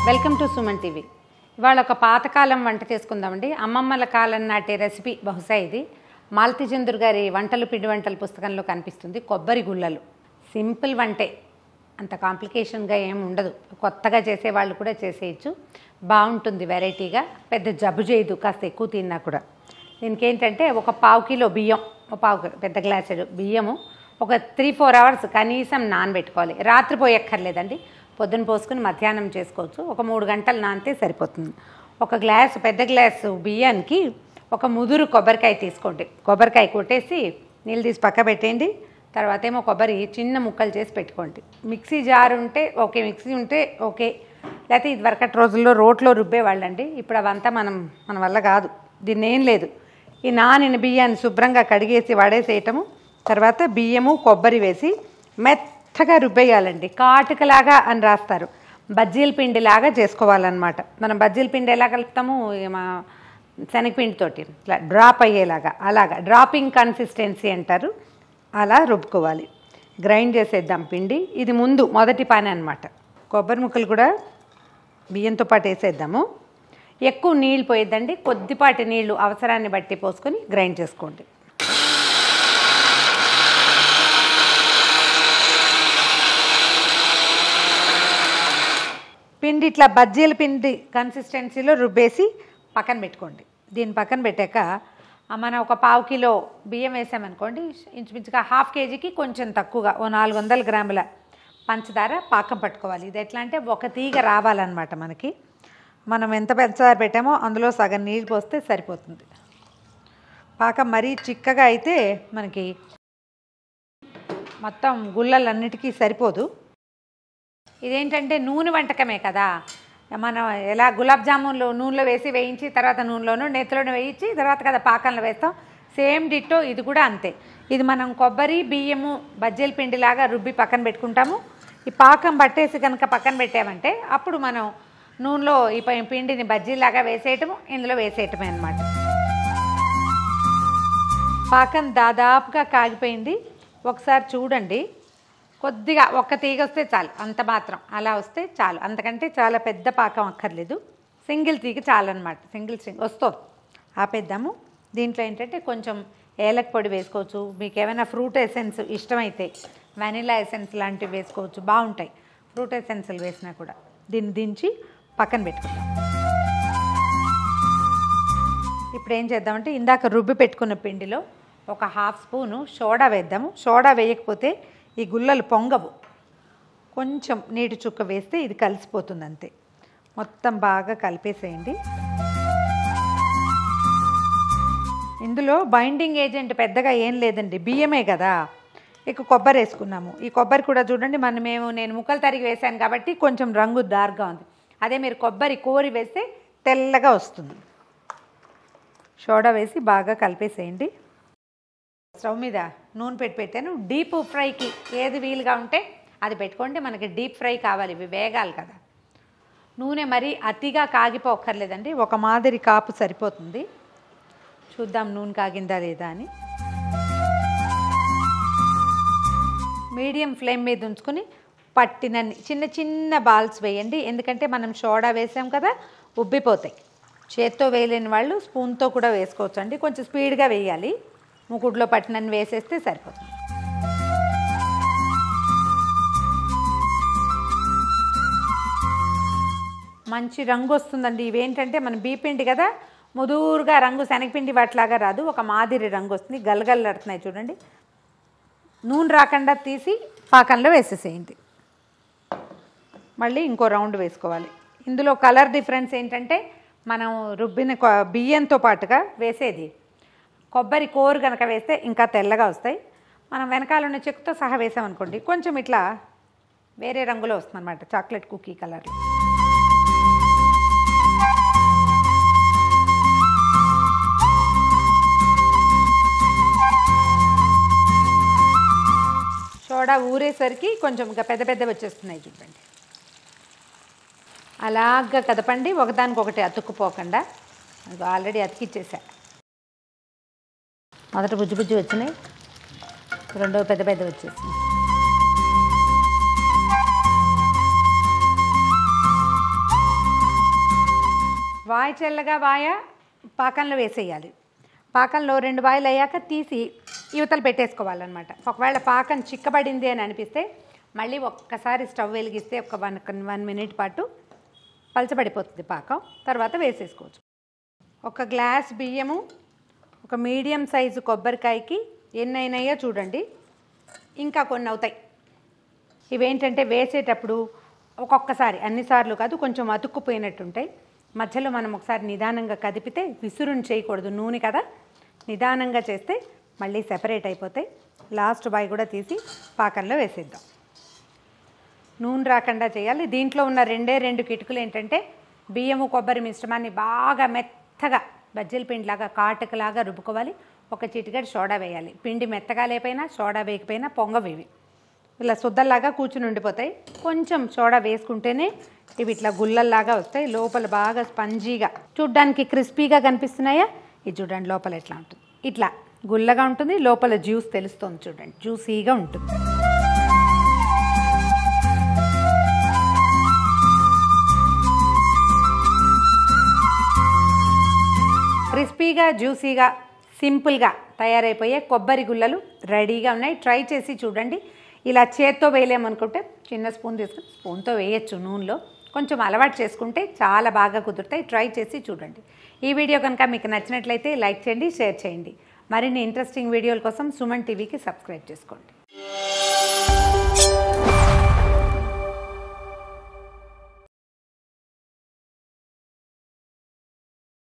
welcome to Suman TV ఇవాళ ఒక పాతకాలం వంట చేసుకుందామండి అమ్మమ్మల కాలం నాటి రెసిపీ బహుశా ఇది మాలతి చంద్రు గారి వంటలు పిండి వంటల పుస్తకంలో కనిపిస్తుంది కొబ్బరి గుళ్ళలు సింపుల్ వంటే అంత కాంప్లికేషన్గా ఏం ఉండదు కొత్తగా చేసే వాళ్ళు కూడా చేసేయచ్చు బాగుంటుంది వెరైటీగా పెద్ద జబ్బు చేయదు కాస్త ఎక్కువ తిన్నా కూడా దీనికి ఏంటంటే ఒక పావు కిలో బియ్యం ఒక పావు కిలో పెద్ద గ్లాసుడు బియ్యము ఒక త్రీ ఫోర్ అవర్స్ కనీసం నానబెట్టుకోవాలి రాత్రి పోయక్కర్లేదండి పొద్దున పోసుకుని మధ్యాహ్నం చేసుకోవచ్చు ఒక మూడు గంటలు నానితే సరిపోతుంది ఒక గ్లాసు పెద్ద గ్లాసు బియ్యానికి ఒక ముదురు కొబ్బరికాయ తీసుకోండి కొబ్బరికాయ కొట్టేసి నీళ్ళు తీసి పక్క పెట్టేయండి తర్వాత ఏమో కొబ్బరి చిన్న ముక్కలు చేసి పెట్టుకోండి మిక్సీ జార్ ఉంటే ఓకే మిక్సీ ఉంటే ఓకే లేకపోతే ఇది వరకటి రోజుల్లో రోట్లో రుబ్బేవాళ్ళండి ఇప్పుడు అవంతా మనం మన వల్ల కాదు దీన్ని ఏం లేదు ఈ నానిన బియ్యాన్ని శుభ్రంగా కడిగేసి వాడేసేయటము తర్వాత బియ్యము కొబ్బరి వేసి మెత్తగా రుబ్బేయాలండి కాటుకలాగా అని రాస్తారు బజ్జీల పిండిలాగా చేసుకోవాలన్నమాట మనం బజ్జీల పిండి ఎలా కలుపుతాము ఈ మా శనగపిండితోటి ఇట్లా డ్రాప్ అయ్యేలాగా అలాగా డ్రాపింగ్ కన్సిస్టెన్సీ అంటారు అలా రుబ్బుకోవాలి గ్రైండ్ చేసేద్దాం పిండి ఇది ముందు మొదటి పని అనమాట కొబ్బరి ముక్కలు కూడా బియ్యంతో పాటు వేసేద్దాము ఎక్కువ నీళ్ళు పోయిద్దండి కొద్దిపాటి నీళ్లు అవసరాన్ని బట్టి పోసుకొని గ్రైండ్ చేసుకోండి పిండి ఇట్లా బజ్జీల పిండి కన్సిస్టెన్సీలో రుబ్బేసి పక్కన పెట్టుకోండి దీన్ని పక్కన పెట్టాక ఆ మనం ఒక పావు కిలో బియ్యం వేసామనుకోండి ఇంచుమించుగా హాఫ్ కేజీకి కొంచెం తక్కువగా ఓ నాలుగు వందల గ్రాముల పంచదార పాకం పట్టుకోవాలి ఇది ఎట్లా అంటే ఒక తీగ రావాలన్నమాట మనకి మనం ఎంత పంచదార పెట్టామో అందులో సగం నీళ్ళు పోస్తే సరిపోతుంది పాకం మరీ చిక్కగా అయితే మనకి మొత్తం గుళ్ళలన్నిటికీ సరిపోదు ఇదేంటంటే నూనె వంటకమే కదా మనం ఎలా గులాబ్ జామున్లు నూనెలో వేసి వేయించి తర్వాత నూనెలోను నెత్తిలోను వేయించి తర్వాత కదా పాకంలో వేస్తాం సేమ్ డిట్టో ఇది కూడా అంతే ఇది మనం కొబ్బరి బియ్యము బజ్జీల పిండిలాగా రుబ్బి పక్కన పెట్టుకుంటాము ఈ పాకం పట్టేసి కనుక పక్కన పెట్టామంటే అప్పుడు మనం నూనెలో ఈ ప- పిండిని బజ్జీలాగా వేసేయటము ఇందులో వేసేయటమే అనమాట పాకం దాదాపుగా కాగిపోయింది ఒకసారి చూడండి కొద్దిగా ఒక్క తీగ వస్తే చాలు అంత మాత్రం అలా వస్తే చాలు అంతకంటే చాలా పెద్ద పాకం అక్కర్లేదు సింగిల్ తీగ చాలు అనమాట సింగిల్ సింగ్ వస్తుంది ఆపేద్దాము దీంట్లో ఏంటంటే కొంచెం ఏలక పొడి వేసుకోవచ్చు మీకు ఏమైనా ఫ్రూట్ ఎసెన్స్ ఇష్టమైతే వెనిలా ఎసెన్స్ లాంటివి వేసుకోవచ్చు బాగుంటాయి ఫ్రూట్ ఎసెన్స్లు వేసినా కూడా దీన్ని దించి పక్కన పెట్టుకుందాం ఇప్పుడు ఏం చేద్దామంటే ఇందాక రుబ్బి పెట్టుకున్న పిండిలో ఒక హాఫ్ స్పూను సోడా వేద్దాము సోడా వేయకపోతే ఈ గుల్లలు పొంగవు కొంచెం నీటి చుక్క వేస్తే ఇది కలిసిపోతుంది అంతే మొత్తం బాగా కలిపేసేయండి ఇందులో బైండింగ్ ఏజెంట్ పెద్దగా ఏం లేదండి బియ్యమే కదా ఇక కొబ్బరి వేసుకున్నాము ఈ కొబ్బరి కూడా చూడండి మనం మేము నేను ముక్కలు తరిగి వేశాను కాబట్టి కొంచెం రంగు డార్క్గా ఉంది అదే మీరు కొబ్బరి కోరి వేస్తే తెల్లగా వస్తుంది సోడా వేసి బాగా కలిపేసేయండి స్టవ్ మీద నూనె పెట్టి పెట్టాను డీప్ ఫ్రైకి ఏది వీలుగా ఉంటే అది పెట్టుకోండి మనకి డీప్ ఫ్రై కావాలి ఇవి వేగాలి కదా నూనె మరీ అతిగా కాగిపోక్కర్లేదండి ఒక మాదిరి కాపు సరిపోతుంది చూద్దాం నూనె కాగిందా లేదా అని మీడియం ఫ్లేమ్ మీద ఉంచుకొని పట్టినన్ని చిన్న చిన్న బాల్స్ వేయండి ఎందుకంటే మనం సోడా వేసాం కదా ఉబ్బిపోతాయి చేత్తో వేయలేని వాళ్ళు స్పూన్తో కూడా వేసుకోవచ్చు అండి కొంచెం స్పీడ్గా వేయాలి ముకుడులో పట్టినన్ని వేసేస్తే సరిపోతుంది మంచి రంగు వస్తుందండి ఇవేంటంటే మన బీపిండి కదా ముదురుగా రంగు శనగపిండి వాటిలాగా రాదు ఒక మాదిరి రంగు వస్తుంది గలగలడుతున్నాయి చూడండి నూనె రాకుండా తీసి పాకంలో వేసేసేయండి మళ్ళీ ఇంకో రౌండ్ వేసుకోవాలి ఇందులో కలర్ డిఫరెన్స్ ఏంటంటే మనం రుబ్బిన కొ- బియ్యంతో పాటుగా వేసేది కొబ్బరి కోరు కనుక వేస్తే ఇంకా తెల్లగా వస్తాయి మనం వెనకాల ఉన్న చెక్కుతో సహా వేసామనుకోండి కొంచెం ఇట్లా వేరే రంగులో వస్తుంది అనమాట చాక్లెట్ కుకీ కలర్ సోడా ఊరేసరికి కొంచెం ఇంకా పెద్ద పెద్దవి వచ్చేస్తున్నాయి చూడండి అలాగా కదపండి ఒకదానికొకటి అతుక్కుపోకుండా అది ఆల్రెడీ అతికిచ్చేసా మొదట బుజ్జి బుజ్జి వచ్చినాయి రెండో పెద్ద పెద్ద వచ్చేసింది వాయి చల్లగా వాయ పాకంలో వేసేయాలి పాకంలో రెండు వాయిలు అయ్యాక తీసి యువతలు పెట్టేసుకోవాలన్నమాట ఒకవేళ పాకం చిక్కబడింది అని అనిపిస్తే మళ్ళీ ఒక్కసారి స్టవ్ వెలిగిస్తే ఒక వన్ వన్ మినిట్ పాటు పలచబడిపోతుంది పాకం తర్వాత వేసేసుకోవచ్చు ఒక గ్లాస్ బియ్యము ఒక మీడియం సైజు కొబ్బరికాయకి ఎన్ని అయినాయో చూడండి ఇంకా కొన్ని అవుతాయి ఇవేంటంటే వేసేటప్పుడు ఒక్కొక్కసారి అన్నిసార్లు కాదు కొంచెం అతుక్కుపోయినట్టుంటాయి మధ్యలో మనం ఒకసారి నిదానంగా కదిపితే విసురుని చేయకూడదు నూనె కదా నిదానంగా చేస్తే మళ్ళీ సెపరేట్ అయిపోతాయి లాస్ట్ బాయ్ కూడా తీసి పాకంలో వేసేద్దాం నూనె రాకుండా చేయాలి దీంట్లో ఉన్న రెండే రెండు కిటుకులు ఏంటంటే బియ్యము కొబ్బరి మిశ్రమాన్ని బాగా మెత్తగా బజ్జీల పిండిలాగా కాటుకలాగా రుబ్బుకోవాలి ఒక చిటికెడు సోడా వేయాలి పిండి మెత్తగా లేకపోయినా సోడా వేయకపోయినా పొంగవేవి ఇలా శుద్ధల్లాగా కూర్చుని ఉండిపోతాయి కొంచెం సోడా వేసుకుంటేనే ఇవి ఇట్లా గుల్లల్లాగా వస్తాయి లోపల బాగా స్పంజీగా చూడ్డానికి క్రిస్పీగా కనిపిస్తున్నాయా ఇది చూడండి లోపల ఎట్లా ఉంటుంది ఇట్లా గుల్లగా ఉంటుంది లోపల జ్యూస్ తెలుస్తుంది చూడండి జ్యూసీగా ఉంటుంది క్రిస్పీగా జ్యూసీగా సింపుల్గా తయారైపోయే కొబ్బరి గుల్లలు రెడీగా ఉన్నాయి ట్రై చేసి చూడండి ఇలా చేత్తో వేయలేమనుకుంటే చిన్న స్పూన్ తీసుకుని స్పూన్తో వేయచ్చు నూనెలో కొంచెం అలవాటు చేసుకుంటే చాలా బాగా కుదురుతాయి ట్రై చేసి చూడండి ఈ వీడియో కనుక మీకు నచ్చినట్లయితే లైక్ చేయండి షేర్ చేయండి మరిన్ని ఇంట్రెస్టింగ్ వీడియోల కోసం సుమన్ టీవీకి సబ్స్క్రైబ్ చేసుకోండి